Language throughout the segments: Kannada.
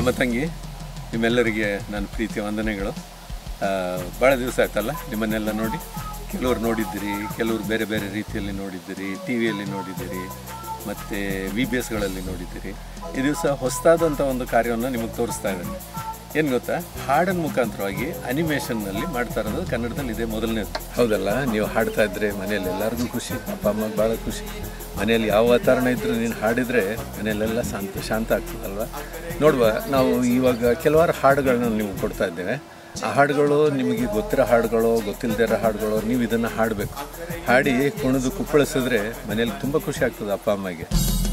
ನಮ್ಮ ತಂಗಿ ನಿಮ್ಮೆಲ್ಲರಿಗೆ ನನ್ನ ಪ್ರೀತಿಯ ವಂದನೆಗಳು ಭಾಳ ದಿವಸ ಆಯ್ತಲ್ಲ ನಿಮ್ಮನ್ನೆಲ್ಲ ನೋಡಿ ಕೆಲವರು ನೋಡಿದ್ದೀರಿ ಕೆಲವರು ಬೇರೆ ಬೇರೆ ರೀತಿಯಲ್ಲಿ ನೋಡಿದ್ದೀರಿ ಟಿ ವಿಯಲ್ಲಿ ನೋಡಿದ್ದೀರಿ ಮತ್ತು ವಿ ಬಿ ಎಸ್ಗಳಲ್ಲಿ ನೋಡಿದ್ದೀರಿ ಈ ದಿವಸ ಹೊಸದಾದಂಥ ಒಂದು ಕಾರ್ಯವನ್ನು ನಿಮಗೆ ತೋರಿಸ್ತಾ ಇದ್ದೇನೆ ಏನು ಗೊತ್ತಾ ಹಾಡಿನ ಮುಖಾಂತರವಾಗಿ ಅನಿಮೇಷನ್ನಲ್ಲಿ ಮಾಡ್ತಾ ಇರೋದು ಕನ್ನಡದಲ್ಲಿ ಇದೆ ಮೊದಲನೇದು ಹೌದಲ್ಲ ನೀವು ಹಾಡ್ತಾ ಇದ್ರೆ ಮನೆಯಲ್ಲಿ ಎಲ್ಲರಿಗೂ ಖುಷಿ ಅಪ್ಪ ಅಮ್ಮಗೆ ಭಾಳ ಖುಷಿ ಮನೆಯಲ್ಲಿ ಯಾವ ವಾತಾವರಣ ಇದ್ದರೂ ನೀನು ಹಾಡಿದರೆ ಮನೆಯಲ್ಲೆಲ್ಲ ಶಾಂತ ಶಾಂತ ಆಗ್ತದಲ್ವ ನೋಡುವ ನಾವು ಇವಾಗ ಕೆಲವಾರು ಹಾಡುಗಳನ್ನ ನೀವು ಕೊಡ್ತಾ ಇದ್ದೇವೆ ಆ ಹಾಡುಗಳು ನಿಮಗೆ ಗೊತ್ತಿರೋ ಹಾಡುಗಳು ಗೊತ್ತಿಲ್ಲದೇ ಇರೋ ಹಾಡುಗಳು ನೀವು ಇದನ್ನು ಹಾಡಬೇಕು ಹಾಡಿ ಕುಣಿದು ಕುಪ್ಪಳಿಸಿದ್ರೆ ಮನೆಯಲ್ಲಿ ತುಂಬ ಖುಷಿ ಆಗ್ತದೆ ಅಪ್ಪ ಅಮ್ಮಗೆ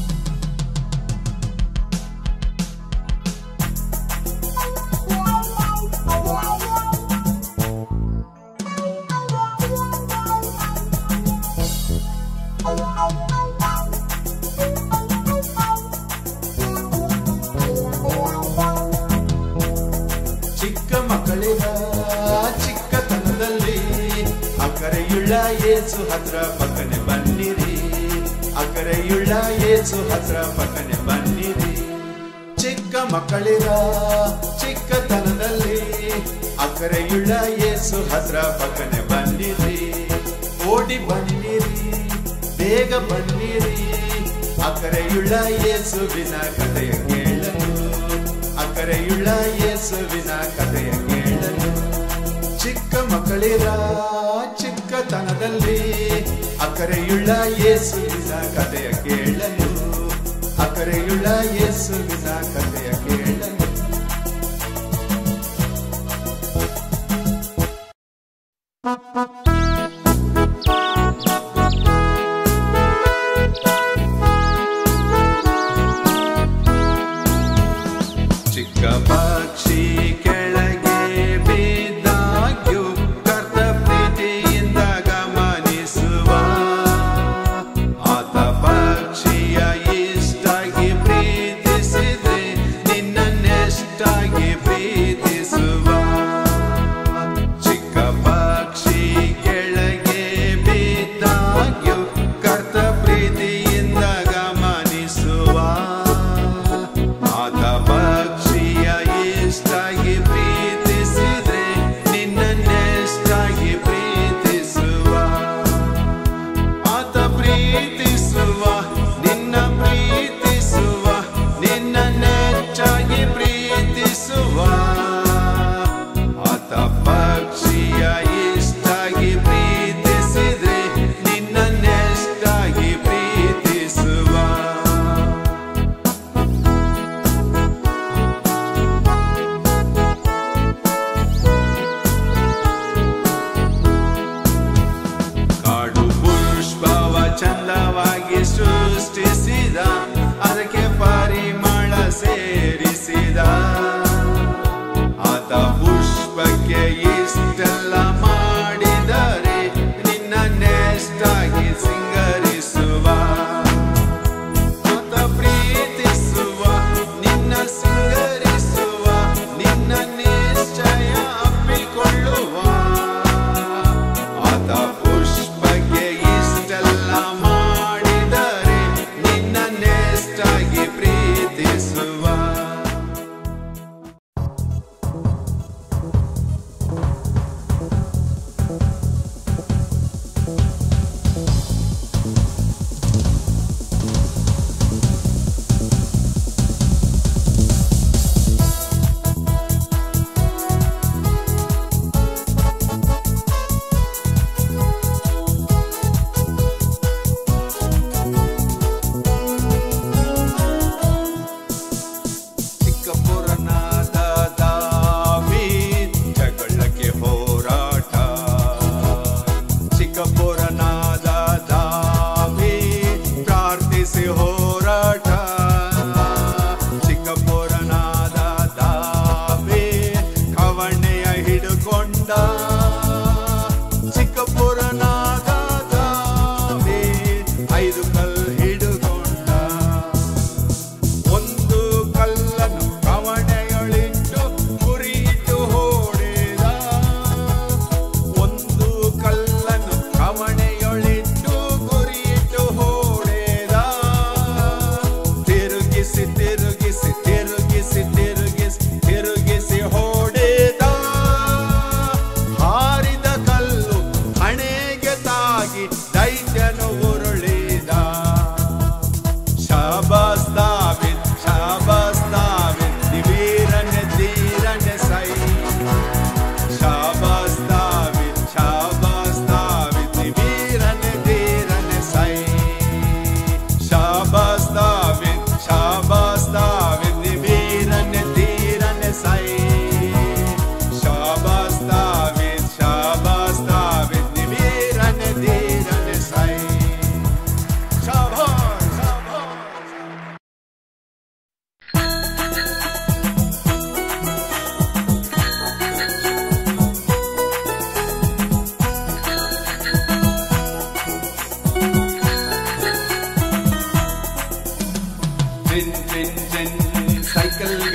ಚಿಕ್ಕ ಮಕ್ಕಳಿಗ ಚಿಕ್ಕತನದಲ್ಲಿ ಅಕರೆಯುಳ್ಳ ಏಸು ಹತ್ರ ಪಕ್ಕನೆ ಬನ್ನಿರಿ ಅಕರೆಯುಳ್ಳ ಏಸು ಹತ್ರ ಪಕ್ಕನೆ ಬನ್ನಿರಿ ಚಿಕ್ಕ ಮಕ್ಕಳಿಗ ಚಿಕ್ಕತನದಲ್ಲಿ ಅಕರೆಯುಳ್ಳ ಏಸು ಹತ್ರ ಪಕ್ಕನೆ ಬನ್ನಿರಿ ಓಡಿ ಬನ್ನಿರಿ ಬೇಗ ಬನ್ನಿರಿ ಅಕರೆಯುಳ್ಳ ಯೇಸುವಿನ ಕಥೆಯ ಕೇಳಲು ಅಕರೆಯುಳ್ಳ ಯೇಸುವಿನ ಕಥೆಯ ಕೇಳಲು ಚಿಕ್ಕ ಮಕ್ಕಳಿರ ಚಿಕ್ಕತನದಲ್ಲಿ ಅಕರೆಯುಳ್ಳ ಯೇಸುವಿನ ಕಥೆಯ ಕೇಳಲು ಅಕರೆಯುಳ್ಳ ಯೇಸುವಿನ ಕಥೆಯ ಕೇಳಲು ಚಿಕ್ಕ ಪಕ್ಷಿ ಕೆಳಗೆ ಬಿದ್ದಾಗ್ಯೂ ಕರ್ತ ಪ್ರೀತಿಯಿಂದ ಗಮನಿಸುವ ಆತ ಪಕ್ಷಿಯ ಇಷ್ಟಾಗಿ ಪ್ರೀತಿಸಿದ್ರೆ ನಿನ್ನನ್ನೆಷ್ಟಾಗಿ ಪ್ರೀತಿಸುವ ಚಿಕ್ಕ ಪಕ್ಷಿ ಕೆಳಗೆ ಬಿದ್ದಾಗ್ಯೂ ಕರ್ತ ಪ್ರೀತಿಯಿಂದ ಗಮನಿಸುವ ಆತ ಪಕ್ಷಿಯ ಇಷ್ಟಾಗಿ ಪ್ರೀತಿಸಿದ್ರೆ ನಿನ್ನನ್ನೆಷ್ಟಾಗಿ ಪ್ರೀತಿಸುವ ಆತ ಪ್ರೀತಿಸುವ ನಿನ್ನ ಪ್ರೀತಿಸುವ ನಿನ್ನ ನೆಚ್ಚಾಗಿ ಪ್ರೀತಿಸುವ ಆತ ಪಕ್ಷಿಯ ಇಷ್ಟಾಗಿ ಪ್ರೀತಿಸಿದ್ರೆ ನಿನ್ನನ್ನೆಷ್ಟಾಗಿ ಪ್ರೀತಿಸುವ ಕಾಡು ಪುಷ್ಪವ ಚಂದವಾಗಿ ಸೃಷ್ಟಿಸಿದ ಅದಕ್ಕೆ ಪರಿಮಳ ಸೇರಿಸಿದ ಆತ ಪುಷ್ಪಕ್ಕೆ ಇಷ್ಟೆಲ್ಲ ಮಾಡಿದರೆ ನಿನ್ನನ್ನೆಷ್ಟಾಗಿ ಸಿಂಗರಿಸುವ ಆತ ಪ್ರೀತಿಸುವ ನಿನ್ನ ಸಿಂಗರಿಸುವ ನಿನ್ನ ನಿಶ್ಚಯ ಅಪ್ಪಿಕೊಳ್ಳುವ ಆತ ಪುಷ್ಪಕ್ಕೆ ಇಷ್ಟೆಲ್ಲ ಮಾಡಿದರೆ ನಿನ್ನನ್ನೆಷ್ಟಾಗಿ ಪ್ರೀತಿಸುವ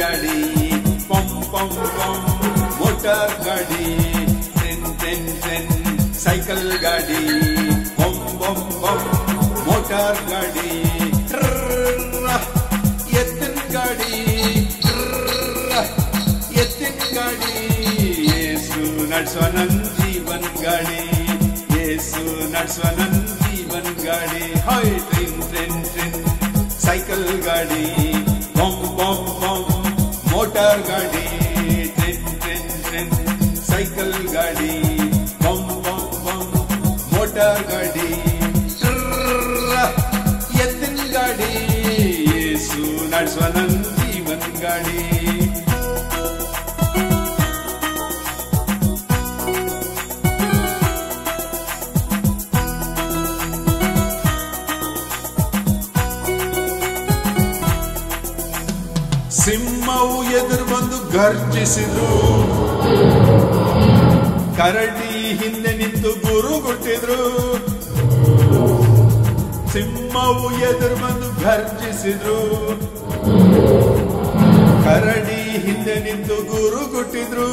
ಗಾಡಿ ಪಂ ಪಂ ಪಂ ಮೋಟಾರ್ ಗಾಡಿ ಟ್ರೆನ್ ಟ್ರೆನ್ ಟ್ರೆನ್ ಸೈಕಲ್ ಗಾಡಿ ಬಂ ಬಂ ಬಂ ಮೋಟಾರ್ ಗಾಡಿ ಟ್ರರ್ರ, ಎತ್ತಿನ ಗಾಡಿ ಟ್ರರ್ರ, ಎತ್ತಿನ ಗಾಡಿ ಏಸು ನಡ್ಸುವ ನನ್ ಜೀವನ್ ಗಾಡಿ ಏಸು ನಡ್ಸುವ ನನ್ ಜೀವನ್ ಗಾಡಿ ಹಾಯ್ ಟ್ರೆನ್ ಟ್ರೆನ್ ಟ್ರೆನ್ ಸೈಕಲ್ ಗಾಡಿ ಬಂ ಬಂ ಬಂ ಮೋಟಾರ್ ಗಾಡಿ ಟ್ರೆನ್ ಟ್ರೆನ್ ಟ್ರೆನ್ ಸೈಕಲ್ ಗಾಡಿ ಬಂ ಬಂ ಬಂ ಮೋಟಾರ್ ಗಾಡಿ ಟ್ರರ್ರ, ಎತ್ತಿನ ಗಾಡಿ ಏಸು ನಡ್ಸುವ ನನ್ ಜೀವನ್ ಗಾಡಿ ಸಿಂಹವು ಎದುರು ಬಂದು ಗರ್ಜಿಸಿದ್ರು ಕರಡಿ ಹಿಂದೆ ನಿಂತು ಗುರುಗುಟ್ಟಿದ್ರು ಸಿಂಹವು ಎದುರು ಬಂದು ಗರ್ಜಿಸಿದ್ರು ಕರಡಿ ಹಿಂದೆ ನಿಂತು ಗುರುಗುಟ್ಟಿದ್ರು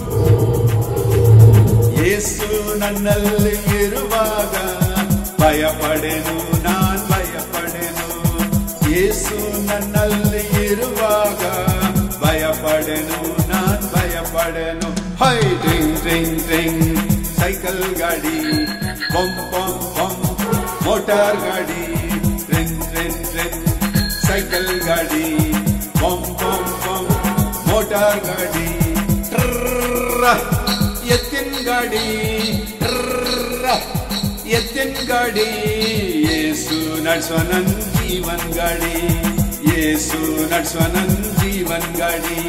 ಯೇಸು ನನ್ನಲ್ಲಿ ಇರುವಾಗ ಭಯಪಡೆನು ನಾನ್ ಭಯಪಡೆನು ಯೇಸು ನನ್ನಲ್ಲಿ ಇರುವಾಗ ಭಯಪಡೆನು ನಾನ್ ಭಯಪಡೆನು ಹೈ ಡ್ರಿಂಗ್ ಡ್ರಿಂಗ್ ಡ್ರಿಂಗ್ ಸೈಕಲ್ ಗಾಡಿ ಬಂ ಬಂ ಬಂ ಮೋಟಾರ್ ಗಾಡಿ ಟ್ರೆನ್ ಟ್ರೆನ್ ಟ್ರೆನ್ ಸೈಕಲ್ ಗಾಡಿ ಬಂ ಬಂ ಬಂ ಮೋಟಾರ್ ಗಾಡಿ ಟ್ರರ್ರ, ಎತ್ತಿನ ಗಾಡಿ ಟ್ರರ್ರ, ಎತ್ತಿನ ಗಾಡಿ ಏಸು ನಡ್ಸುವ ನನ್ ಜೀವನ್ ಗಾಡಿ ಏಸು ನಡ್ಸುವ ನನ್ ಜೀವನ್ ಗಾಡಿ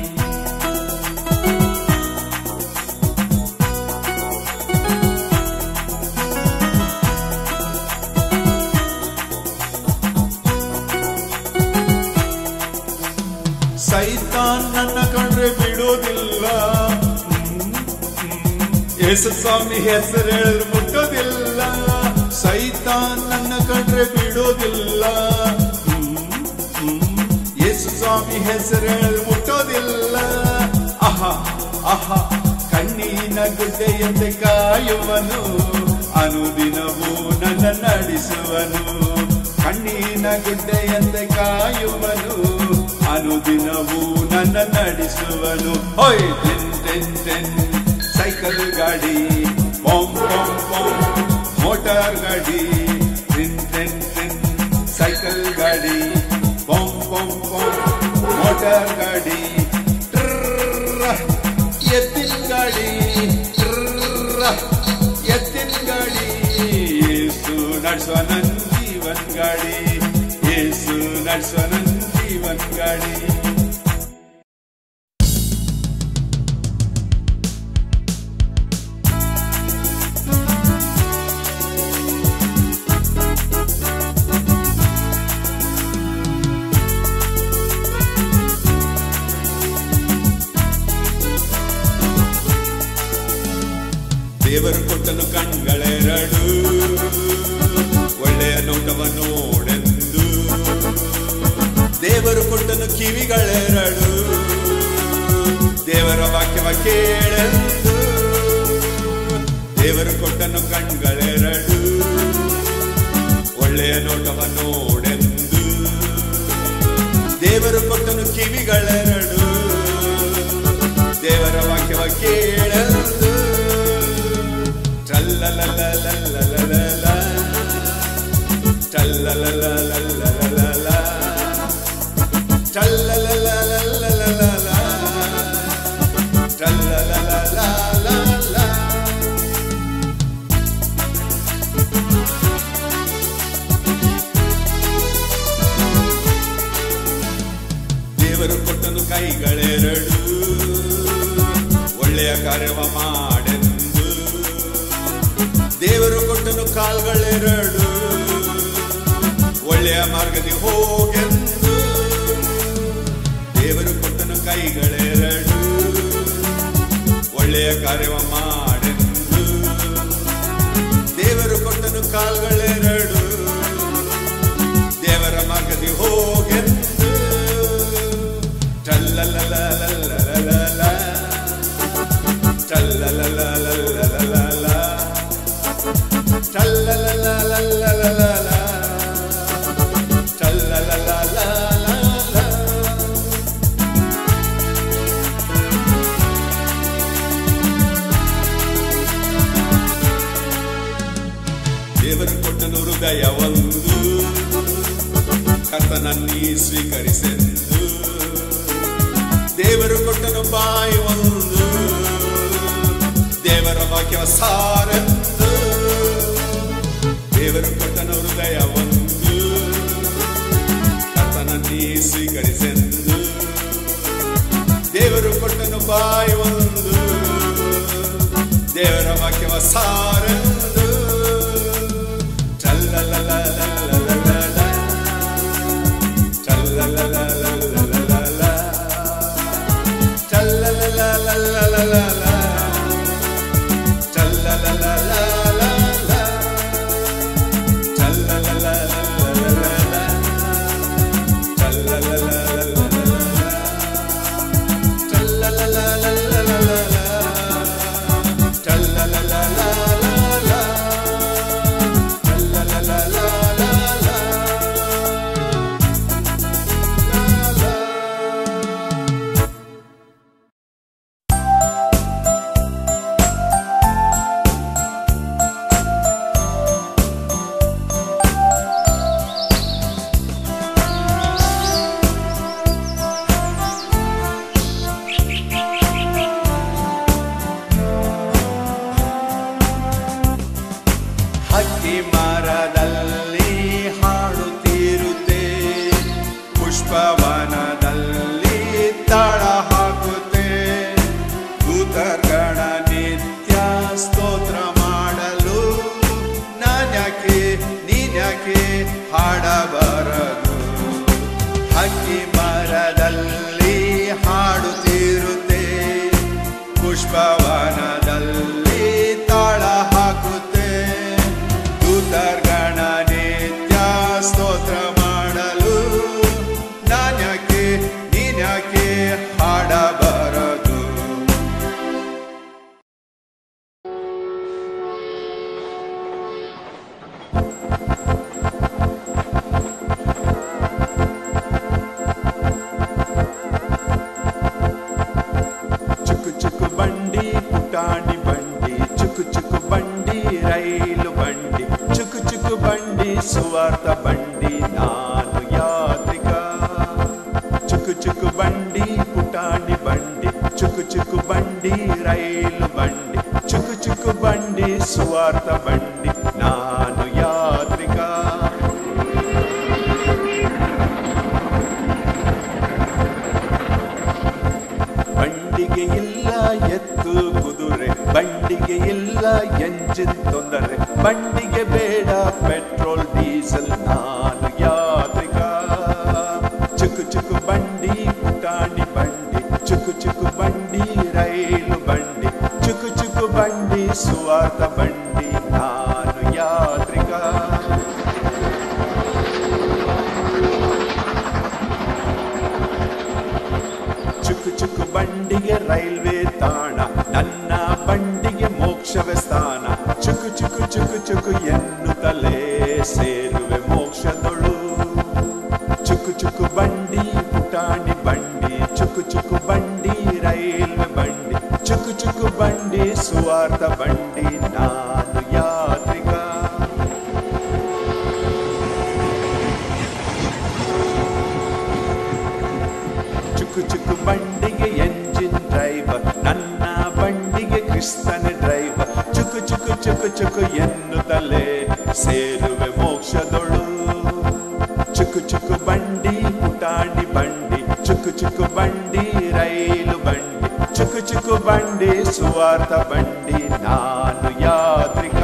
ಸೈತಾನ್ ನನ್ನ ಕಂಡ್ರೆ ಬಿಡೋದಿಲ್ಲ ಯೇಸು ಸ್ವಾಮಿ ಹೆಸರು ಹೇಳಿದ್ರೆ ಮುಟ್ಟೋದಿಲ್ಲ ಸೈತಾನ್ ನನ್ನ ಕಂಡ್ರೆ ಬಿಡೋದಿಲ್ಲ ಯೇಸು ಸ್ವಾಮಿ ಹೆಸರು ಹೇಳಿದ್ರೆ ಮುಟ್ಟೋದಿಲ್ಲ ಆಹಾ ಆಹಾ ಕಣ್ಣಿನ ಗುಡ್ಡೆಯಂತೆ ಕಾಯುವನು ಅನುದಿನವೂ ನನ್ನ ನಡೆಸುವನು ಕಣ್ಣಿನ ಗುಡ್ಡೆಯಂತೆ ಕಾಯುವನು ಅನುದಿನವೂ ನನ್ನ ನಡೆಸುವನು ಹೊಯ್ ಟೆನ್ ಟೆನ್ ಟೆನ್ ಸೈಕಲ್ ಗಾಡಿ ಬಾಂಬ್ ಬಾಂಬ್ ಬಾಂಬ್ ಮೋಟಾರ್ ಗಾಡಿ ಟೆನ್ ಟೆನ್ ಟೆನ್ ಸೈಕಲ್ ಗಾಡಿ ಬಾಂಬ್ ಬಾಂಬ್ ಬಾಂಬ್ ಮೋಟಾರ್ ಗಾಡಿ ಟ್ರರ್ರ, ಎತ್ತಿನ ಗಾಡಿ ಟ್ರರ್ರ, ಎತ್ತಿನ ಗಾಡಿ ಏಸು ನಡ್ಸುವ ನನ್ ಜೀವನ್ ಗಾಡಿ ಏಸು ನಡ್ಸುವ ನನ್ ಜೀವನ್ ಗಾಡಿ ದೇವರು ಕೊಟ್ಟನು ಕಣ್ಗಳೆರಡು ಒಳ್ಳೆಯ ನೋಟವ ನೋಡೆಂದು ದೇವರು ಕೊಟ್ಟನು ಕಿವಿಗಳೆರಡು ದೇವರ ವಾಕ್ಯವ ಕೇಳೆಂದು ದೇವರು ಕೊಟ್ಟನು ಕಣ್ಗಳೆರಡು ಒಳ್ಳೆಯ ನೋಟವ ನೋಡೆಂದು ದೇವರು ಕೊಟ್ಟನು ಕಿವಿಗಳೆರಡು ದೇವರ ವಾಕ್ಯವ ಕೇಳೆಂದು ಟ್ರಲ್ಲಲಲಲಲಲಲಲ. ಟ್ರಲ್ಲಲಲಲಲಲಲ. ಟ್ರಲ್ಲಲಲಲಲಲಲ. ಟ್ರಲ್ಲಲಲಲಲಲ. ದೇವರು ಕೊಟ್ಟನು ಕೈಗಳೆರಡು ಒಳ್ಳೆಯ ಕಾರ್ಯವ ಮಾಡೆಂದು ದೇವರು ಕೊಟ್ಟನು ಕಾಲ್ಗಳೆರಡು ಒಳ್ಳೆಯ ಮಾರ್ಗದಿ ಹೋಗೆಂದು ದೇವರು ಕೊಟ್ಟನು ಕೈಗಳೆರಡು ಒಳ್ಳೆಯ ಕಾರ್ಯವ ಮಾಡೆಂದು ದೇವರು ಕೊಟ್ಟನು ಕಾಲ್ಗಳೆರಡು ದೇವರ ಮಾರ್ಗದಿ ಹೋಗೆಂದು ಟಲ್ಲ ಕರ್ತನನ್ನೀ ಸ್ವೀಕರಿಸೆಂದು ದೇವರು ಕೊಟ್ಟನು ಬಾಯಿ ಒಂದು ದೇವರ ವಾಕ್ಯವ ಸಾರೆಂದು ದೇವರು ಕೊಟ್ಟನು ಹೃದಯ ಒಂದು ಕರ್ತನನ್ನೀ ಸ್ವೀಕರಿಸೆಂದು ದೇವರು ಕೊಟ್ಟನು ಬಾಯಿ ಒಂದು ದೇವರ ವಾಕ್ಯವ ಸಾರೆಂದು ಚಲ್ಲಲಲಲಲಲಲಲ. ಚಲ್ಲಲಲಲಲಲಲ. ಚಲ್ಲಲಲಲಲಲಲ. ಚಲ್ಲಲಲಲಲಲ. ಚಲ್ಲಲಲಲಲಲಲ. ಹಕ್ಕಿ ಮರದಲ್ಲಿ ಹಾಡುತ್ತಿರುತ್ತೆ ಪುಷ್ಪವನದಲ್ಲಿ ತಾಳ ಹಾಕುತ್ತೆ ದೂತರ್ಗಣ ನಿತ್ಯ ಸ್ತೋತ್ರ ಮಾಡಲು ನಾನ್ಯಾಕೆ ನೀನ್ಯಾಕೆ ಹಾಡಬಾರದು ಹಕ್ಕಿ ಮರದಲ್ಲಿ ಹಾಡುತ್ತಿರುತ್ತೆ ಪುಷ್ಪವನದಲ್ಲಿ ತಾಳ ಹಾಕುತ್ತೆ ದೂತರ್ಗಣ ನಿತ್ಯ ಸ್ತೋತ್ರ ಮಾಡಲು ನಾನ್ಯಾಕೆ ನೀನ್ಯಾಕೆ ಹಾಡಬಾರದು ಚುಕು ಚುಕು ಬಂಡಿ ಪುಟಾಣಿ ಬಂಡಿ ಚುಕು ಚುಕು ಬಂಡಿ ರೈಲು ಬಂಡಿ ಚುಕು ಚುಕು ಬಂಡಿ ಸುವಾರ್ಥ ಬಂಡಿ ನಾನು ಯಾತ್ರಿಕ ಚುಕು ಚುಕು ಬಂಡಿ ಪುಟಾಣಿ ಬಂಡಿ ಚುಕು ಚುಕು ಬಂಡಿ ರೈಲು ಬಂಡಿ ಚುಕು ಚುಕು ಬಂಡಿ ಸುವಾರ್ಥ ಬಂಡಿ ನಾನು ಯಾತ್ರಿಕ ಬಂಡಿಗೆ ಇಲ್ಲ ಎತ್ತು ಕುದುರೆ ಬಂಡಿಗೆ ಇಲ್ಲ ಎಂಜಿನ್ ತೊಂದರೆ ಬಂಡಿಗೆ ಬೇಡ ಪೆಟ್ರೋಲ್ ಡೀಸೆಲ್ ನಾನು ಯಾತ್ರಿಕ ಚುಕು ಚುಕು ಬಂಡಿ ಪುಟಾಣಿ ಬಂಡಿ ಚುಕು ಚುಕು ಬಂಡಿ ರೈಲು ಬಂಡಿ ಚುಕು ಚುಕು ಬಂಡಿ ಸುವಾರ್ಥ ಬಂಡಿ ನಾನು ಯಾತ್ರಿಕ ಚುಕು ಚುಕು ಬಂಡಿಗೆ ರೈಲ್ವೆ ತಾಣ ನನ್ನ ಬಂಡಿಗೆ ಮೋಕ್ಷವೇ ಸ್ಥಾನ ಚುಕು ಚುಕು ಚುಕು ಚುಕು ಎನ್ನುತ್ತಲೇ ಸೇರುವೆ ಮೋಕ್ಷದೊಳು ಚುಕು ಚುಕು ಬಂಡಿ ಪುಟಾಣಿ ಬಂಡಿ ಚುಕು ಚುಕು ಬಂಡಿ ರೈಲ್ವೆ ಬಂಡಿ ಚುಕು ಚುಕು ಬಂಡಿ ಸುವಾರ್ಥ ಬಂಡಿ ನಾನು ಯಾತ್ರಿಕ ಚುಕು ಚುಕು ಬಂಡಿಗೆ ಎಂಜಿನ್ ಡ್ರೈವರ್ ನನ್ನ ಬಂಡಿಗೆ ಕ್ರಿಸ್ತನ ಡ್ರೈವರ್ ಚುಕು ಚುಕು ಚುಕು ಚುಕು ಎನ್ನುತ್ತಲೇ ಸೇರುವೆ ಮೋಕ್ಷದೊಳು ಚುಕು ಚುಕು ಬಂಡಿ ಪುಟಾಣಿ ಬಂಡಿ ಚುಕು ಚುಕು ಬಂಡಿ ರೈಲು ಬಂಡಿ ಚುಕು ಚುಕು ಬಂಡಿ ಸುವಾರ್ಥ ಬಂಡಿ ನಾನು ಯಾತ್ರಿಕ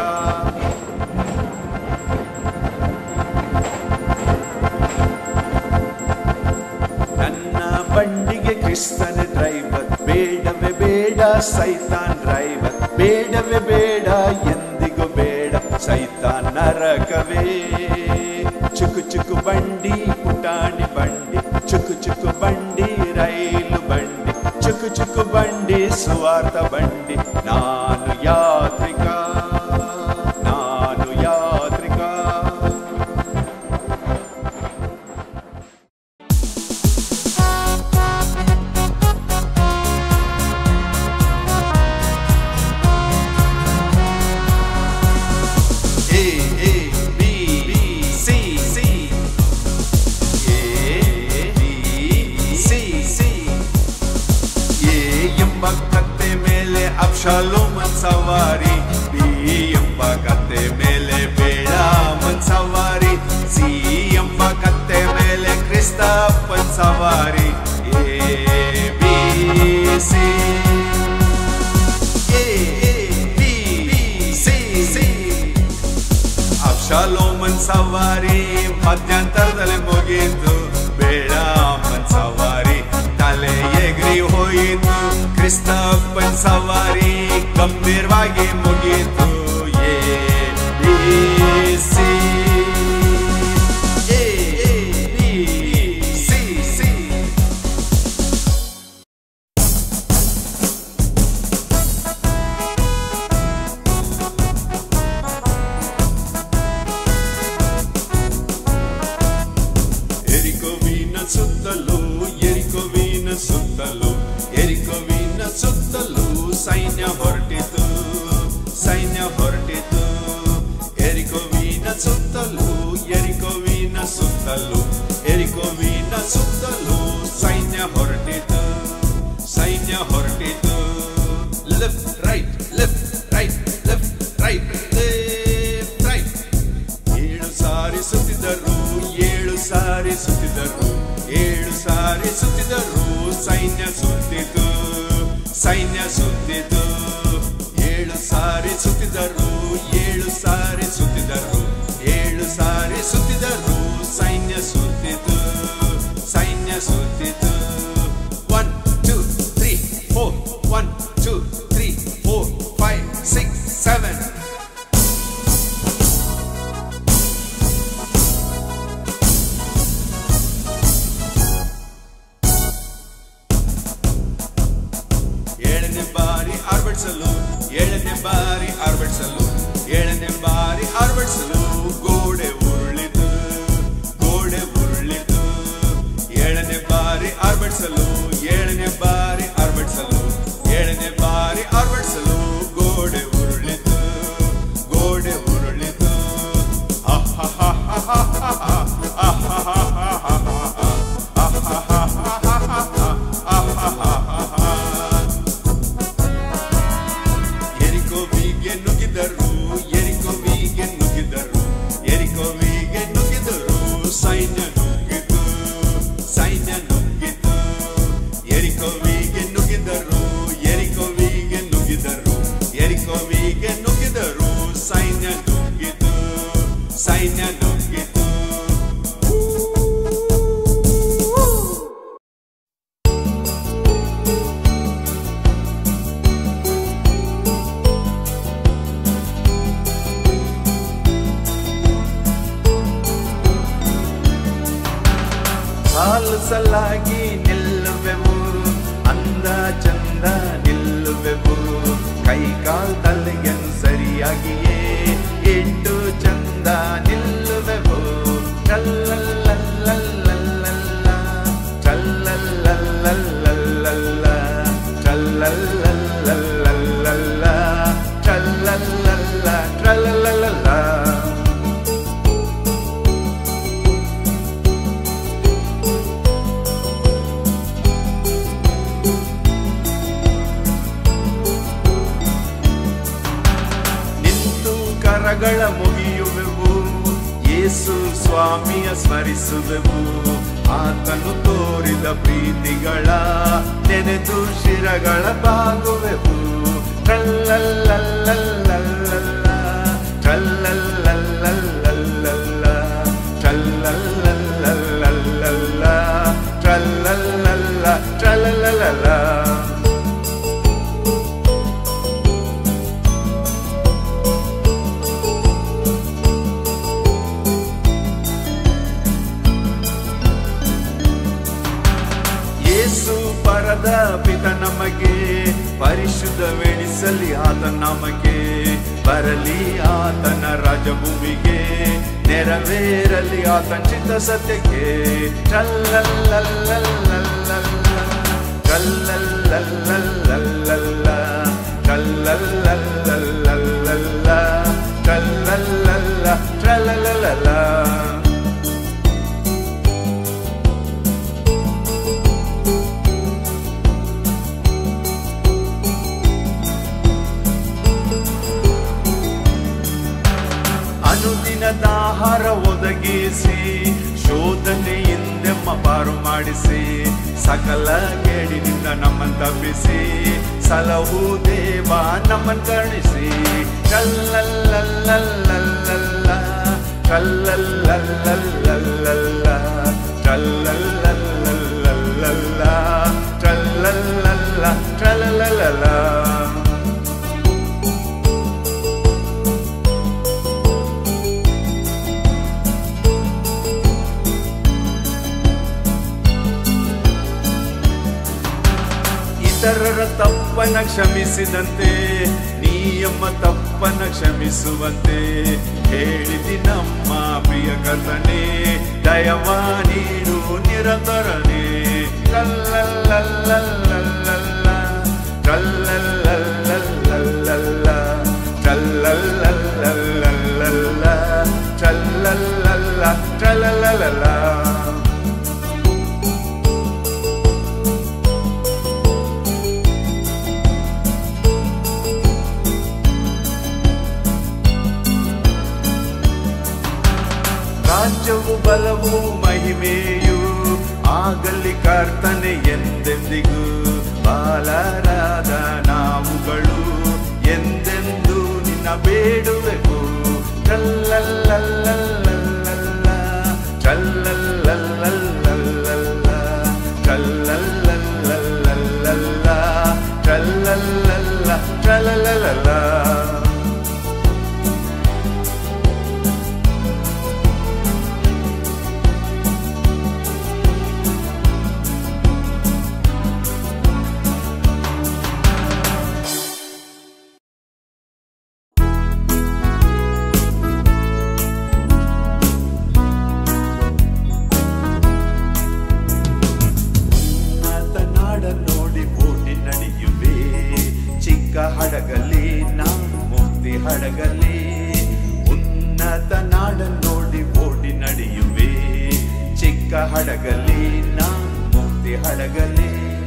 ನನ್ನ ಬಂಡಿಗೆ ಕ್ರಿಸ್ತನ ಡ್ರೈವರ್ ಬೇಡವೇ ಬೇಡ ಸೈತಾನ್ ಡ್ರೈವರ್ ಬೇಡವೇ ಬೇಡ ಎಂದಿಗೂ ಬೇಡ ಸೈತಾನ್ ನರಕವೇ ಚುಕು ಚುಕು ಬಂಡಿ ಪುಟಾಣಿ ಬಂಡಿ ಚುಕು ಚುಕು ಬಂಡಿ ರೈಲು ಬಂಡಿ ಚುಕು ಚುಕು ಬಂಡಿ ಸುವಾರ್ಥ ಬಂಡಿ ನಾನು ಯಾತ್ರಿಕ ನಾನು ಯಾತ್ರಿಕ A A B B C C ಅಬ್ಶಾಲೋಮನ್ ಸವಾರಿ ಬಿ ಎಂಬ ಕತ್ತೆ ಮೇಲೆ ಬೇಡ ಮನ್ ಸವಾರಿ ಸಿ ಎಂಬ ಕತ್ತೆ ಮೇಲೆ ಕ್ರಿಸ್ತಪ್ಪನ್ ಸವಾರಿ A B C A B C C ಅಬ್ಶಾಲೋಮನ್ ಸವಾರಿ ಮಧ್ಯಂತರದಲ್ಲಿ ಮುಗೀತು ಬೇಡ ಅಮ್ಮನ್ ಸವಾರಿ ತಲೆ ಎಗ್ರಿ ಹೋಯಿತು ಕ್ರಿಸ್ತಪ್ಪನ್ ಸವಾರಿ ಗಂಭೀರವಾಗಿ ಮುಗೀತು A B C A B C C ಎರಿಕೋವಿನ ಸುತ್ತಲೂ ಎರಿಕೋವಿನ ಸುತ್ತಲೂ ಎರಿಕೋವಿನ ಸುತ್ತಲೂ ಸೈನ್ಯ ಹೊರಟಿತು ಸೈನ್ಯ ಹೊರಟಿತು ಎರಿಕೋವಿನ ಸುತ್ತಲೂ ಎರಿಕೋವಿನ ಸುತ್ತಲೂ ಎರಿಕೋವಿನ ಸುತ್ತಲೂ ಸೈನ್ಯ ಹೊರಟಿತು ಸೈನ್ಯ ಹೊರಟಿತು left right left right left right left right ಏಳು ಸಾರಿ ಸುತ್ತಿದರು ಏಳು ಸಾರಿ ಸುತ್ತಿದರು ಏಳು ಸಾರಿ ಸುತ್ತಿದರು ಸೈನ್ಯ ಸುತ್ತಿತು ಸೈನ್ಯ ಸುತ್ತಿತು ಏಳು ಸಾರಿ ಸುತ್ತಿದರು ಏಳು ಸಾರಿ ಸುತ್ತಿದರು ಏಳು ಸಾರಿ ಸುತ್ತಿದರು ಸೈನ್ಯ ಸುತ್ತಿತು ಸೈನ್ಯ ಸುತ್ತಿತು one two three four one two three four five six seven ಏಳನೇ ಬಾರಿ ಆರ್ಭಟಿಸಲು ಏಳನೇ ಬಾರಿ ಆರ್ಭಟಿಸಲು ಏಳನೇ ಬಾರಿ ಆರ್ಭಟಿಸಲು ಗೋಡೆ ಉರುಳಿತು ಗೋಡೆ ಉರುಳಿತು ಏಳನೇ ಬಾರಿ ಆರ್ಭಟಿಸಲು ಏಳನೇ ಬಾರಿ ಆರ್ಭಟಿಸಲು ಏಳನೇ ಬಾರಿ ಆರ್ಭಟಿಸಲು ಗೋಡೆ ಉರುಳಿತು ಗೋಡೆ ಉರುಳಿತು ಎರಿಕೋವಿಗೆ ನುಗ್ಗಿದರು ಎರಿಕೋವಿಗೆ ನುಗ್ಗಿದರು ಎರಿಕೋವಿಗೆ ನುಗ್ಗಿದರು ಸೈನ್ಯ ನುಗ್ಗಿತು ಸೈನ್ಯ ನುಗ್ಗಿತು ಎರಿಕೋವಿಗೆ ನುಗ್ಗಿದರು ಎರಿಕೋವಿಗೆ ನುಗ್ಗಿದರು ಎರಿಕೋವಿಗೆ ನುಗ್ಗಿದರು ಸೈನ್ಯ ನುಗ್ಗಿತು ಸೈನ್ಯ ನುಗ್ಗಿತು ಸಾಲು ಸಲಾಗಿ ನಿಲ್ಲುವೆವು ಅಂದ ಚಂದ ನಿಲ್ಲುವೆವು ಕೈ ಕಾಲ್ ತಲೆಗೆನ್ ಸರಿಯಾಗಿಯೇ ಇಟ್ಟು ಚಂದ ನಿಲ್ಲುವೆವು ಚಲ್ಲಲ್ಲಲ್ಲಲ್ಲಲ್ಲ ಚಲ್ಲಲ್ಲಲ್ಲಲ್ಲಲ್ಲ ಚಲ್ಲಲ್ಲಲ್ಲಲ್ಲಲ್ಲ ಚಲ್ಲಲ್ಲಲ್ಲ ಚಲ್ಲಲ್ಲಲ್ಲ ನಿಂತು ಕರಗಳ ಮುಗಿಯುವೆವು ಯೇಸು ಸ್ವಾಮಿಯ ಸ್ಮರಿಸುವೆವು ಆತನು ತೋರಿದ ಪ್ರೀತಿಗಳ ನೆನೆದು ಶಿರಗಳ ಬಾಗುವೆವು ಟ್ರಲ್ಲಲ್ಲಲ್ಲಲ್ಲಲ್ಲ ಟ್ರಲ್ಲಲ್ಲಲ್ಲಲ್ಲಲ್ಲ ಟ್ರಲ್ಲಲ್ಲಲ್ಲಲ್ಲಲ್ಲ ಟ್ರಲ್ಲಲ್ಲಲ್ಲ ಟ್ರಲ್ಲಲ್ಲಲ್ಲ ಯೇಸು ಪರದ ಪಿತ ನಮಗೆ ಪರಿಶುದ್ಧವೆನಿಸಲಿ ಆತ ನಮಗೆ ಬರಲಿ ಆತನ ರಾಜಭೂಮಿಗೆ ನೆರವೇರಲಿ ಆತನ ಚಿತ್ತ ಸತ್ಯಕ್ಕೆ ಚಲ್ಲಲ್ಲಲ್ಲಲ್ಲಲ್ಲ ಚಲ್ಲಲ್ಲಲ್ಲಲ್ಲಲ್ಲ ಚಲ್ಲಲ್ಲಲ್ಲಲ್ಲಲ್ಲ ಚಲ್ಲಲ್ಲಲ್ಲ ಚಲ್ಲಲ್ಲಲ್ಲ ಆಹಾರ ಒದಗಿಸಿ ಶೋಧನೆಯಿಂದೆಮ್ಮ ಪಾರು ಮಾಡಿಸಿ ಸಕಲ ಕೇಡಿನಿಂದ ನಮ್ಮನ್ನು ತಪ್ಪಿಸಿ ಸಲಹು ದೇವ ನಮ್ಮನ್ನು ಕರುಣಿಸಿ ಚಲ್ಲಲ್ಲಲ್ಲಲ್ಲಲ್ಲ ಚಲ್ಲಲ್ಲಲ್ಲಲ್ಲಲ್ಲ ಚಲ್ಲಲ್ಲಲ್ಲಲ್ಲಲ್ಲ ಚಲ್ಲಲ್ಲಲ್ಲ ಚಲ್ಲಲ್ಲಲ್ಲ ಇತರರ ತಪ್ಪನ ಕ್ಷಮಿಸಿದಂತೆ ನೀಯಮ್ಮ ತಪ್ಪನ ಕ್ಷಮಿಸುವಂತೆ ಹೇಳಿದಿ ನಮ್ಮ ಪ್ರಿಯ ಕರ್ತನೆ ದಯವ ನೀಡು ನಿರಂತರನೇ ಕಲ್ಲಲ್ಲಲ್ಲಲ್ಲಲ್ಲ ಕಲ್ಲಲ್ಲಲ್ಲಲ್ಲಲ್ಲ ಚಲ್ಲಲ್ಲಲ್ಲಲ್ಲಲ್ಲ ಚಲ್ಲಲ್ಲಲ್ಲ ಚಲ್ಲಲ್ಲಲ್ಲ ರಾಜ್ಯವು ಬಲವು ಮಹಿಮೆಯು ಆಗಲಿ ಕರ್ತನೆ ಎಂದೆಂದಿಗೂ ಬಾಲರಾದ ನಾವುಗಳು ಎಂದೆಂದು ನಿನ್ನ ಬೇಡುವೆವು ಚಲ್ಲಲ್ಲಲ್ಲಲ್ಲಲ್ಲ ಚಲ್ಲಲ್ಲಲ್ಲಲ್ಲಲ್ಲ ಚಲ್ಲಲ್ಲಲ್ಲಲ್ಲಲ್ಲ ಚಲ್ಲಲ್ಲಲ್ಲ ಚಲ್ಲಲ್ಲಲ್ಲ ಉನ್ನತ ನಾಡ ನೋಡಿ ಓಡಿ ನಡೆಯುವೆ ಚಿಕ್ಕ ಹಡಗಲಿ ನಾ ಮುಕ್ತಿ ಹಡಗಲಿ ಉನ್ನತ ನಾಡ ನೋಡಿ ಓಡಿ ನಡೆಯುವೆ ಚಿಕ್ಕ ಹಡಗಲಿ ನಾ ಮುಕ್ತಿ ಹಡಗಲಿ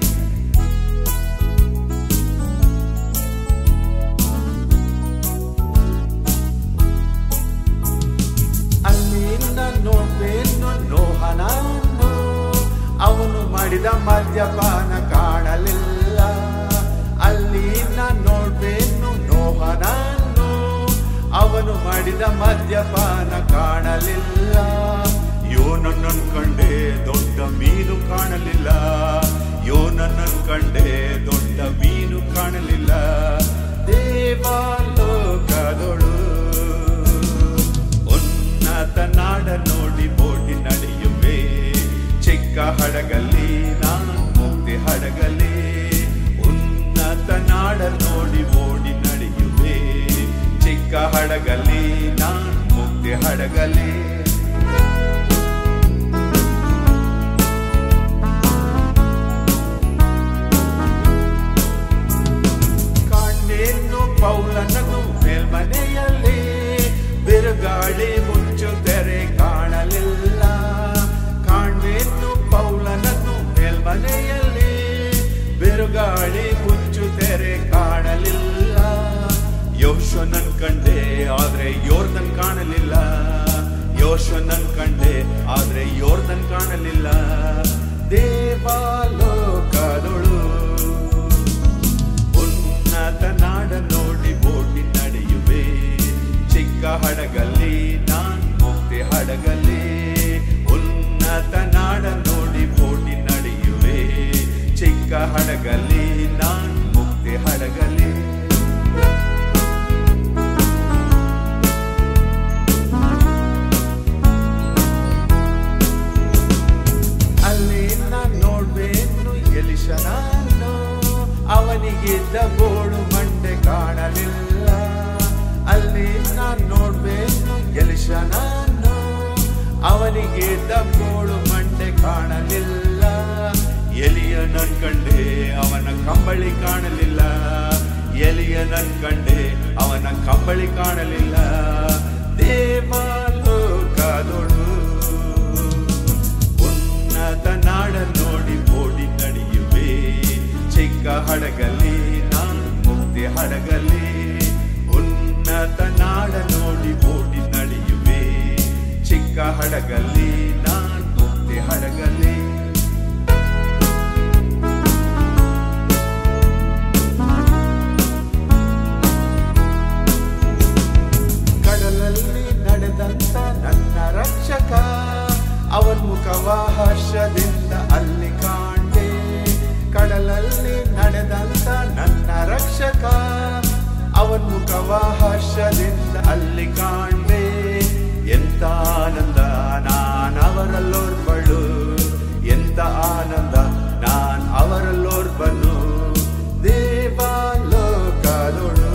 ಅಲ್ಲಿಂದ ನೋಡ್ಬೇನು ನೋಹನನ್ನು ಅವನು ಮಾಡಿದ ಮದ್ಯಪಾನ ಕಾಣಲಿಲ್ಲ ಅಲ್ಲಿಂದ ನೋಡ್ಬೇನು ನೋಹನನ್ನು ಅವನು ಮಾಡಿದ ಮದ್ಯಪಾನ ಕಾಣಲಿಲ್ಲ ಯೋನನ್ನು ಕಂಡೆ ದೊಡ್ಡ ಮೀನು ಕಾಣಲಿಲ್ಲ ಯೋನನ್ನು ಕಂಡೆ ದೊಡ್ಡ ಮೀನು ಕಾಣಲಿಲ್ಲ ದೇವಾಲೋಕದೊಳು ಉನ್ನತ ನಾಡ ನೋಡಿ ಓಡಿ ನಡೆಯುವೆ ಚಿಕ್ಕ ಹಡಗಲಿ ನಾನು ಮುಕ್ತಿ ಹಡಗಲಿ ಉನ್ನತ ನಾಡ ನೋಡಿ ಓಡಿ ನಡೆಯುವೆ ಚಿಕ್ಕ ಹಡಗಲಿ ನಾನು ಮುಕ್ತಿ ಹಡಗಲಿ ಕಾಣೇನು ಪೌಲನನು ಮೇಲ್ಮನೆಯಲ್ಲಿ ಬಿರುಗಾಳಿ ಮುಚ್ಚು ತೆರೆ ಕಾಣಲಿಲ್ಲ ಕಾಣೇನು ಪೌಲನನು ಮೇಲ್ಮನೆಯಲ್ಲಿ ಬಿರುಗಾಳಿ ಮುಚ್ಚು ತೆರೆ ಕಾಣಲಿಲ್ಲ ಯೋಶನನ್ ಕಂಡೆ ಆದ್ರೆ ಯೋರ್ದನ್ ಕಾಣಲಿಲ್ಲ ಯೋಶನನ್ ಕಂಡೆ ಆದ್ರೆ ಯೋರ್ದನ್ ಕಾಣಲಿಲ್ಲ ದೇವಾಲೋಕದೊಳು ಉನ್ನತ ನಾಡ ನೋಡಿ ಓಡಿ ನಡೆಯುವೆ ಚಿಕ್ಕ ಹಡಗಲ್ಲಿ ನಾನ್ ಮುಕ್ತಿ ಹಡಗಲಿ ಉನ್ನತ ನಾಡ ನೋಡಿ ಓಡಿ ನಡೆಯುವೆ ಚಿಕ್ಕ ಹಡಗಲ್ಲಿ ನಾನ್ ಮುಕ್ತಿ ಹಡಗಲಿ ಅಲ್ಲಿ ನಾನ್ ನೋಡ್ಬೇನು ಎಲಿಶನನ್ನು ಅವನಿಗಿದ್ದ ಬೋಳು ಮಂಡೆ ಕಾಣಲಿಲ್ಲ ಅಲ್ಲಿ ನಾನ್ ನೋಡ್ಬೇನು ಎಲಿಶನನ್ನು ಅವನಿಗಿದ್ದ ಬೋಳು ಮಂಡೆ ಕಾಣಲಿಲ್ಲ ಎಲಿಯನನ್ ಕಂಡೆ ಅವನ ಕಂಬಳಿ ಕಾಣಲಿಲ್ಲ ಎಲಿಯನನ್ ಕಂಡೆ ಅವನ ಕಂಬಳಿ ಕಾಣಲಿಲ್ಲ ದೇವಾಲೋಕದೊಳು ಉನ್ನತ ನಾಡ ನೋಡಿ ಓಡಿ ನಡೆಯುವೆ ಚಿಕ್ಕ ಹಡಗಲಿ ನಾನು ಮುಕ್ತಿ ಹಡಗಲಿ ಉನ್ನತ ನಾಡ ನೋಡಿ ಓಡಿ ನಡೆಯುವೆ ಚಿಕ್ಕ ಹಡಗಲ್ಲಿ ನಾನ್ ಮುಕ್ತಿ ಹಡಗಲಿ ಕಡಲಲ್ಲಿ ನಡೆದಂತ ನನ್ನ ರಕ್ಷಕ ಅವನ್ ಮುಖವ ಹರ್ಷದಿಂದ ಅಲ್ಲಿ ಕಾಣೆ ಕಡಲಲ್ಲಿ ನಡೆದಂತ ನನ್ನ ರಕ್ಷಕ ಅವನ್ ಮುಖವ ಹರ್ಷದಿಂದ ಅಲ್ಲಿ ಕಾಣೆ ಎಂತ ಆನಂದ ನಾನ್ ಅವರಲ್ಲೋರ್ಬಳು ಎಂತ ಆನಂದ ನಾನ್ ಅವರಲ್ಲೋರ್ಬನು ದೇವಾಲೋಕದೊಳು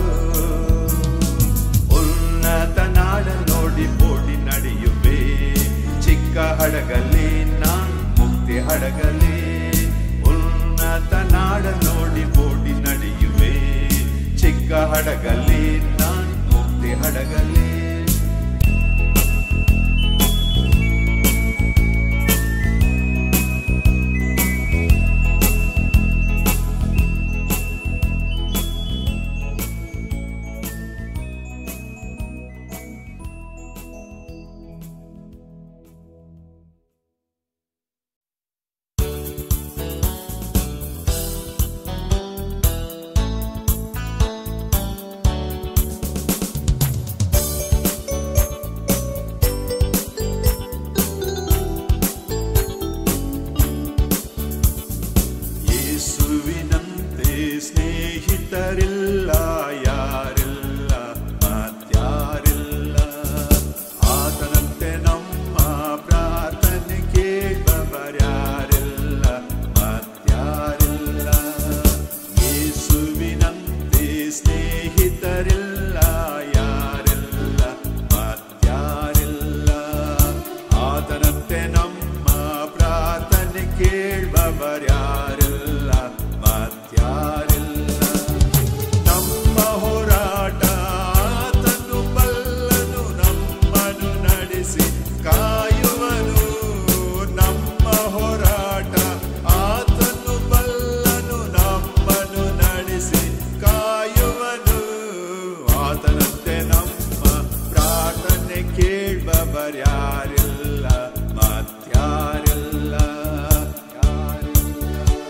ಉನ್ನತ ನಾಡ ನೋಡಿ ಓಡಿ ನಡೆಯುವೆ ಚಿಕ್ಕ ಹಡಗಲಿ ನಾನ್ ಮುಕ್ತಿ ಹಡಗಲಿ ಉನ್ನತ ನಾಡ ನೋಡಿ ಓಡಿ ನಡೆಯುವೆ ಚಿಕ್ಕ ಹಡಗಲಿ ನಾನ್ ಮುಕ್ತಿ ಹಡಗಲಿ ಯೇಸುವಿನಂತೆ ಸ್ನೇಹಿತರಿಲ್ಲ ಯಾರಿಲ್ಲ ಮತ್ಯಾರಿಲ್ಲ ಆತನಂತೆ ನಮ್ಮ ಪ್ರಾರ್ಥನೆ ಕೇಳುವವರ್ಯಾರಿಲ್ಲ ಮತ್ಯಾರಿಲ್ಲ ಯೇಸುವಿನಂತೆ ಸ್ನೇಹಿತರಿಲ್ಲ ಯಾರಿಲ್ಲ ಮತ್ಯಾರಿಲ್ಲ ಆತನಂತೆ ನಮ್ಮ ಪ್ರಾರ್ಥನೆ ಕೇಳುವವರ್ಯಾರಿಲ್ಲ ಮತ್ಯಾರಿಲ್ಲ ನಮ್ಮ ಹೋರಾಟ ಆತನು ಬಲ್ಲನು ನಮ್ಮನು ನಡೆಸಿ ಕಾಯುವನು ನಮ್ಮ ಹೋರಾಟ ಆತನು ಬಲ್ಲನು ನಮ್ಮನು ನಡೆಸಿ ಕಾಯುವನು ಆತನಂತೆ ನಮ್ಮ ಪ್ರಾರ್ಥನೆ ಕೇಳುವವರ್ಯಾರಿಲ್ಲ ಮತ್ಯಾರಿಲ್ಲ ಯಾರಿಲ್ಲ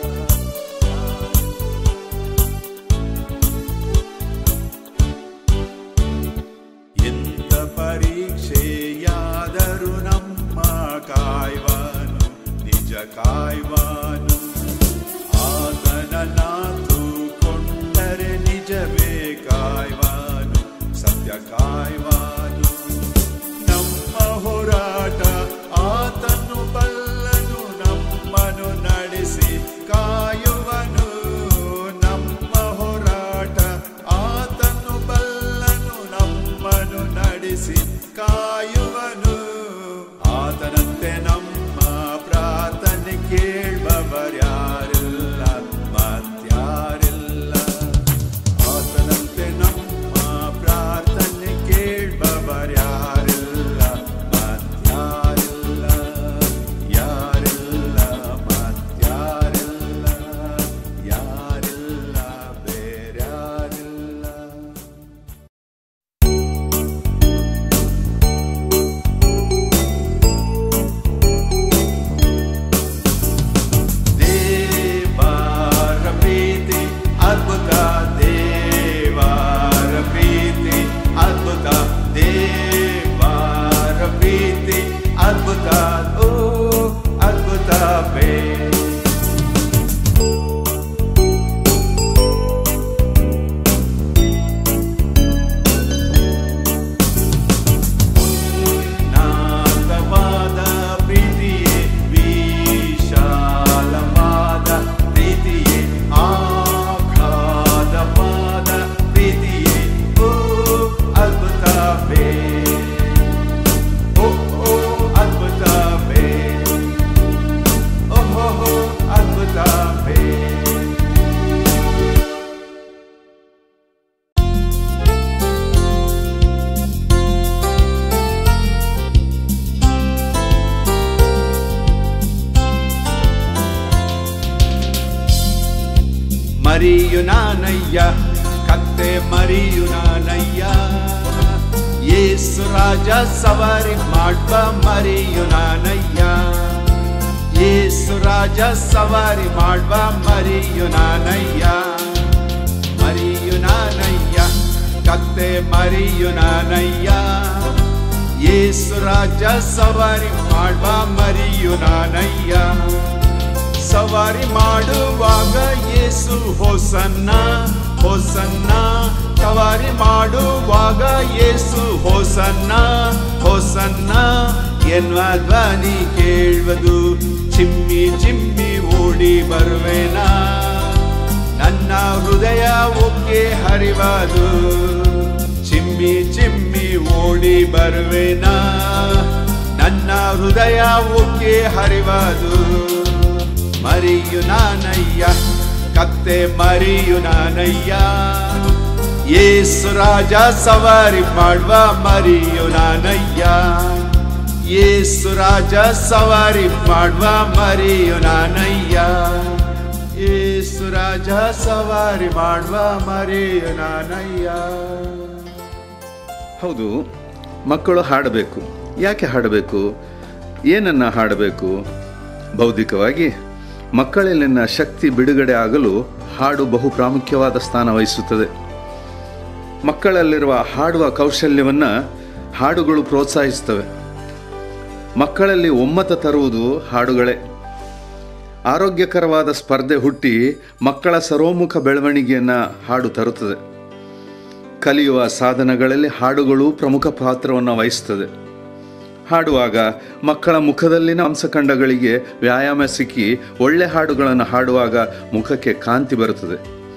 ಎಂತ ಪರೀಕ್ಷೆಯಾದರೂ ನಮ್ಮ ಕಾಯ್ವಾನು ನಿಜ ಕಾಯ್ವಾನು ಆತನ ನಾತುಕೊಂಡರೆ ನಿಜವೇ ಕಾಯ್ವಾನು ಸತ್ಯ ಕಾಯ್ವಾನು ನಮ್ಮ ಹೋರಾಟ ಆತನು ಬಲ್ಲನು ನಮ್ಮನು ನಡೆಸಿ ಕಾಯುವನು ನಮ್ಮ ಹೋರಾಟ ಆತನು ಬಲ್ಲನು ನಮ್ಮನು ನಡೆಸಿ ಕಾಯುವನು ಆತನಂತೆ ನಮ್ಮ ಪ್ರಾರ್ಥನೆ ಕೇಳುವವರ್ಯಾರಿಲ್ಲ ಮತ್ಯಾರಿಲ್ಲ ಆತನಂತೆ ನಮ್ಮ ಪ್ರಾರ್ಥನೆ ಕೇಳುವವರ್ಯಾರಿಲ್ಲ ಮತ್ಯಾರಿಲ್ಲ ಯಾರಿಲ್ಲ ಮತ್ಯಾರಿಲ್ಲ ಯಾರಿಲ್ಲ ಬೇರ್ಯಾರಿಲ್ಲ ದೇವರ ಪ್ರೀತಿ ಅದ್ಭುತ ದೇವರ ಪ್ರೀತಿ ಅದ್ಭುತ ದೇವರ ಪ್ರೀತಿ ಅದ್ಭುತ ಓ ಅದ್ಭುತವೇ ಉನ್ನತವಾದ ಪ್ರೀತಿಯೇ ವಿಶಾಲವಾದ ಪ್ರೀತಿಯೇ ಆಘಾತವಾದ ಪ್ರೀತಿಯೇ ಓ ಅದ್ಭುತವೇ ಓ ಓ ಅದ್ಭುತವೇ ಓಹೋ ಅದ್ಭುತವೇ ಮರಿಯು ನಾನಯ್ಯ ಕತ್ತೆ ಮರಿಯು ನಾನಯ್ಯ ಯೇಸು ರಾಜ ಸವಾರಿ ಮಾಡ್ಬ ಮರಿಯು ನಾನಯ್ಯ ಯೇಸು ರಾಜ ಸವಾರಿ ಮಾಡ್ಬ ಮರಿಯು ನಾನಯ್ಯ ಮರಿಯು ನಾನಯ್ಯ ಕತ್ತೆ ಮರಿಯು ನಾನಯ್ಯ ಯೇಸು ರಾಜ ಸವಾರಿ ಮಾಡ್ಬ ಮರಿಯು ನಾನಯ್ಯ ಸವಾರಿ ಮಾಡುವಾಗ ಯೇಸು ಹೊಸನ್ನ ಹೊಸನ್ನ ಸವಾರಿ ಮಾಡುವಾಗ ಯೇಸು ಹೊಸನ್ನ ಹೊಸನ್ನ ಎನ್ನುವ ಧ್ವನಿ ಕೇಳುವುದು ಚಿಮ್ಮಿ ಚಿಮ್ಮಿ ಓಡಿ ಬರುವೆನಾ ನನ್ನ ಹೃದಯ ಒಕ್ಕೆ ಹರಿವದು ಚಿಮ್ಮಿ ಚಿಮ್ಮಿ ಓಡಿ ಬರುವೆನಾ ನನ್ನ ಹೃದಯ ಒಕ್ಕೆ ಹರಿವದು ಮರಿಯು ನಾನಯ್ಯ ಕತ್ತೆ ಮರಿಯು ನಾನಯ್ಯ ಯೇಸು ರಾಜ ಸವಾರಿ ಮಾಡುವ ಮರಿಯು ನಾನಯ್ಯ ಯೇಸು ರಾಜ ಸವಾರಿ ಮಾಡುವ ಮರಿಯು ನಾನಯ್ಯ ಯೇಸು ರಾಜ ಸವಾರಿ ಮಾಡುವ ಮರಿಯು ನಾನಯ್ಯ ಹೌದು ಮಕ್ಕಳು ಹಾಡಬೇಕು ಯಾಕೆ ಹಾಡಬೇಕು ಏನನ್ನ ಹಾಡಬೇಕು ಬೌದ್ಧಿಕವಾಗಿ ಮಕ್ಕಳಲ್ಲಿನ ಶಕ್ತಿ ಬಿಡುಗಡೆ ಆಗಲು ಹಾಡು ಬಹು ಪ್ರಾಮುಖ್ಯವಾದ ಸ್ಥಾನ ವಹಿಸುತ್ತದೆ ಮಕ್ಕಳಲ್ಲಿರುವ ಹಾಡುವ ಕೌಶಲ್ಯವನ್ನು ಹಾಡುಗಳು ಪ್ರೋತ್ಸಾಹಿಸುತ್ತವೆ ಮಕ್ಕಳಲ್ಲಿ ಒಮ್ಮತ ತರುವುದು ಹಾಡುಗಳೇ ಆರೋಗ್ಯಕರವಾದ ಸ್ಪರ್ಧೆ ಹುಟ್ಟಿ ಮಕ್ಕಳ ಸರ್ವಮುಖ ಬೆಳವಣಿಗೆಯನ್ನು ಹಾಡು ತರುತ್ತದೆ ಕಲಿಯುವ ಸಾಧನಗಳಲ್ಲಿ ಹಾಡುಗಳು ಪ್ರಮುಖ ಪಾತ್ರವನ್ನು ವಹಿಸುತ್ತದೆ ಹಾಡುವಾಗ ಮಕ್ಕಳ ಮುಖದಲ್ಲಿನ ಅಂಶಖಂಡಗಳಿಗೆ ವ್ಯಾಯಾಮ ಸಿಕ್ಕಿ ಒಳ್ಳೆ ಹಾಡುಗಳನ್ನು ಹಾಡುವಾಗ ಮುಖಕ್ಕೆ ಕಾಂತಿ ಬರುತ್ತದೆ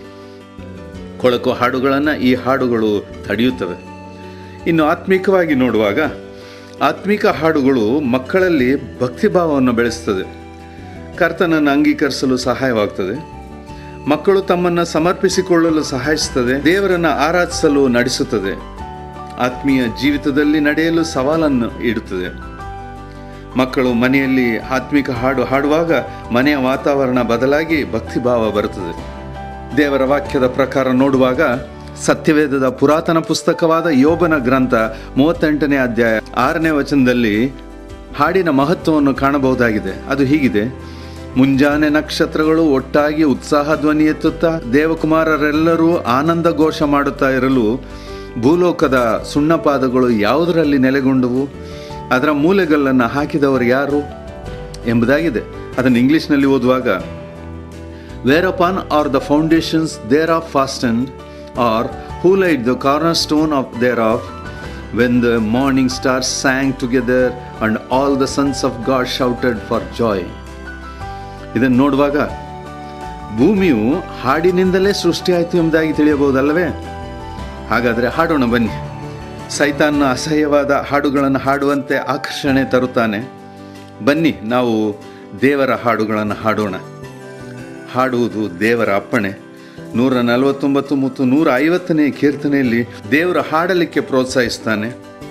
ಕೊಳಕು ಹಾಡುಗಳನ್ನು ಈ ಹಾಡುಗಳು ತಡೆಯುತ್ತವೆ ಇನ್ನು ಆತ್ಮಿಕವಾಗಿ ನೋಡುವಾಗ ಆತ್ಮಿಕ ಹಾಡುಗಳು ಮಕ್ಕಳಲ್ಲಿ ಭಕ್ತಿಭಾವವನ್ನು ಬೆಳೆಸ್ತದೆ ಕರ್ತನನ್ನು ಅಂಗೀಕರಿಸಲು ಸಹಾಯವಾಗ್ತದೆ ಮಕ್ಕಳು ತಮ್ಮನ್ನು ಸಮರ್ಪಿಸಿಕೊಳ್ಳಲು ಸಹಾಯಿಸುತ್ತದೆ ದೇವರನ್ನು ಆರಾಧಿಸಲು ನಡೆಸುತ್ತದೆ ಆತ್ಮೀಯ ಜೀವಿತದಲ್ಲಿ ನಡೆಯಲು ಸವಾಲನ್ನು ಇಡುತ್ತದೆ ಮಕ್ಕಳು ಮನೆಯಲ್ಲಿ ಆತ್ಮಿಕ ಹಾಡು ಹಾಡುವಾಗ ಮನೆಯ ವಾತಾವರಣ ಬದಲಾಗಿ ಭಕ್ತಿಭಾವ ಬರುತ್ತದೆ ದೇವರ ವಾಕ್ಯದ ಪ್ರಕಾರ ನೋಡುವಾಗ ಸತ್ಯವೇದದ ಪುರಾತನ ಪುಸ್ತಕವಾದ ಯೋಬನ ಗ್ರಂಥ ಮೂವತ್ತೆಂಟನೇ ಅಧ್ಯಾಯ ಆರನೇ ವಚನದಲ್ಲಿ ಹಾಡಿನ ಮಹತ್ವವನ್ನು ಕಾಣಬಹುದಾಗಿದೆ ಅದು ಹೀಗಿದೆ ಮುಂಜಾನೆ ನಕ್ಷತ್ರಗಳು ಒಟ್ಟಾಗಿ ಉತ್ಸಾಹ ಧ್ವನಿ ಎತ್ತುತ್ತಾ ದೇವಕುಮಾರರೆಲ್ಲರೂ ಆನಂದ ಘೋಷ ಮಾಡುತ್ತಾ ಇರಲು ಭೂಲೋಕದ ಸುಣ್ಣಪಾದಗಳು ಯಾವುದರಲ್ಲಿ ನೆಲೆಗೊಂಡವು ಅದರ ಮೂಲೆಗಲ್ಲನ್ನು ಹಾಕಿದವರು ಯಾರು ಎಂಬುದಾಗಿದೆ ಅದನ್ನು ಇಂಗ್ಲಿಷ್ನಲ್ಲಿ ಓದುವಾಗ whereupon are the foundations thereof fastened or who laid the corner stone of thereof when the morning star sang together and all the sons of God shouted for joy ಇದನ್ನು ನೋಡುವಾಗ ಭೂಮಿಯು ಹಾಡಿನಿಂದಲೇ ಸೃಷ್ಟಿಯಾಯಿತು ಎಂಬುದಾಗಿ ತಿಳಿಯಬಹುದಲ್ಲವೇ ಹಾಗಾದರೆ ಹಾಡೋಣ ಬನ್ನಿ ಸೈತಾನ್ನ ಅಸಹ್ಯವಾದ ಹಾಡುಗಳನ್ನು ಹಾಡುವಂತೆ ಆಕರ್ಷಣೆ ತರುತ್ತಾನೆ ಬನ್ನಿ ನಾವು ದೇವರ ಹಾಡುಗಳನ್ನು ಹಾಡೋಣ ಹಾಡುವುದು ದೇವರ ಅಪ್ಪಣೆ ನೂರ ನಲವತ್ತೊಂಬತ್ತು ಮತ್ತು ನೂರ ಐವತ್ತನೇ ಕೀರ್ತನೆಯಲ್ಲಿ ದೇವರ ಹಾಡಲಿಕ್ಕೆ ಪ್ರೋತ್ಸಾಹಿಸ್ತಾನೆ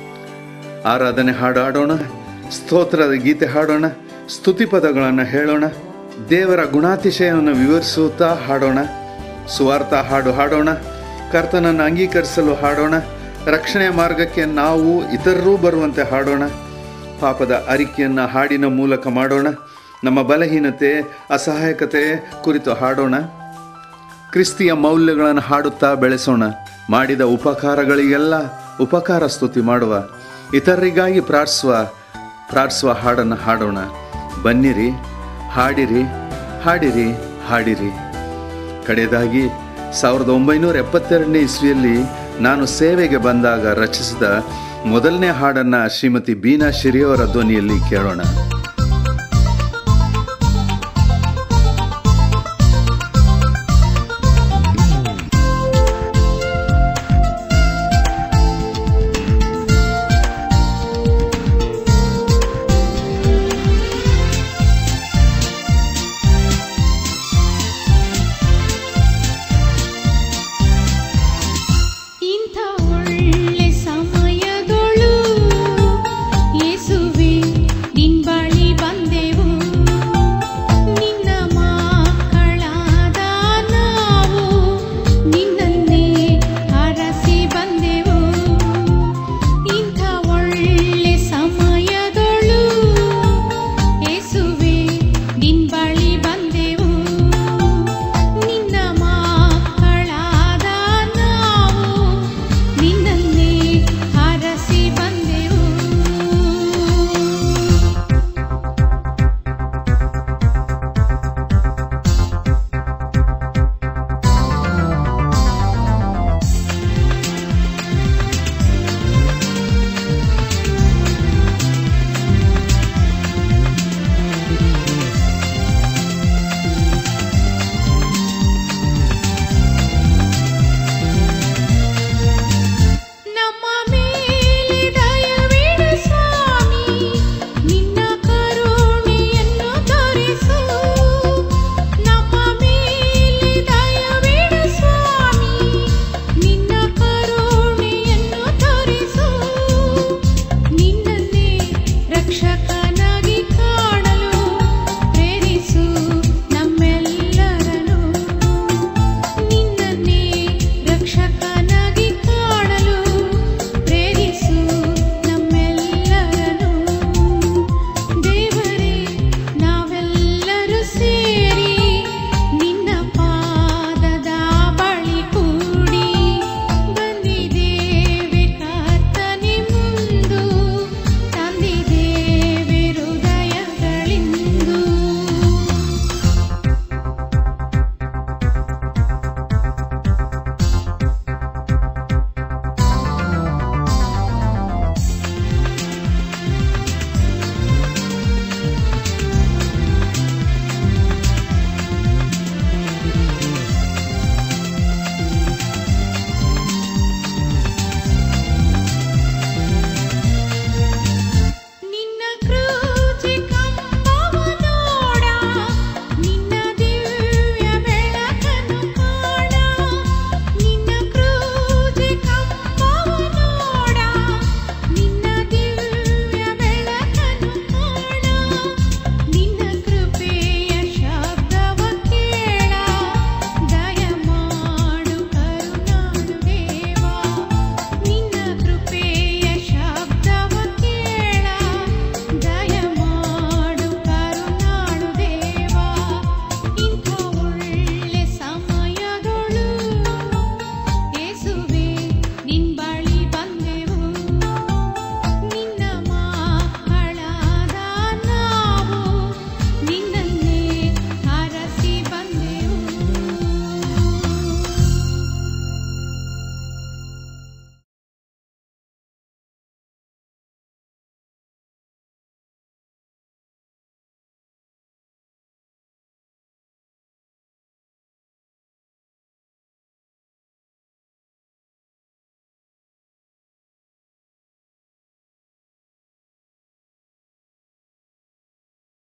ಆರಾಧನೆ ಹಾಡು ಹಾಡೋಣ ಸ್ತೋತ್ರದ ಗೀತೆ ಹಾಡೋಣ ಸ್ತುತಿ ಪದಗಳನ್ನು ಹೇಳೋಣ ದೇವರ ಗುಣಾತಿಶಯವನ್ನು ವಿವರಿಸುತ್ತಾ ಹಾಡೋಣ ಸುವಾರ್ಥ ಹಾಡು ಹಾಡೋಣ ಕರ್ತನನ್ನು ಅಂಗೀಕರಿಸಲು ಹಾಡೋಣ ರಕ್ಷಣೆಯ ಮಾರ್ಗಕ್ಕೆ ನಾವು ಇತರರೂ ಬರುವಂತೆ ಹಾಡೋಣ ಪಾಪದ ಅರಿಕೆಯನ್ನು ಹಾಡಿನ ಮೂಲಕ ಮಾಡೋಣ ನಮ್ಮ ಬಲಹೀನತೆ ಅಸಹಾಯಕತೆ ಕುರಿತು ಹಾಡೋಣ ಕ್ರಿಸ್ತಿಯ ಮೌಲ್ಯಗಳನ್ನು ಹಾಡುತ್ತಾ ಬೆಳೆಸೋಣ ಮಾಡಿದ ಉಪಕಾರಗಳಿಗೆಲ್ಲ ಉಪಕಾರ ಸ್ತುತಿ ಮಾಡುವ ಇತರರಿಗಾಗಿ ಪ್ರಾರ್ಥಿಸುವ ಪ್ರಾರ್ಥಿಸುವ ಹಾಡನ್ನು ಹಾಡೋಣ ಬನ್ನಿರಿ ಹಾಡಿರಿ ಹಾಡಿರಿ ಹಾಡಿರಿ ಕಡೆಯದಾಗಿ ಸಾವಿರದ ಒಂಬೈನೂರ ಎಪ್ಪತ್ತೆರಡನೇ ಇಸ್ವಿಯಲ್ಲಿ ನಾನು ಸೇವೆಗೆ ಬಂದಾಗ ರಚಿಸಿದ ಮೊದಲನೇ ಹಾಡನ್ನು ಶ್ರೀಮತಿ ಬೀನಾ ಶಿರಿಯವರ ಧ್ವನಿಯಲ್ಲಿ ಕೇಳೋಣ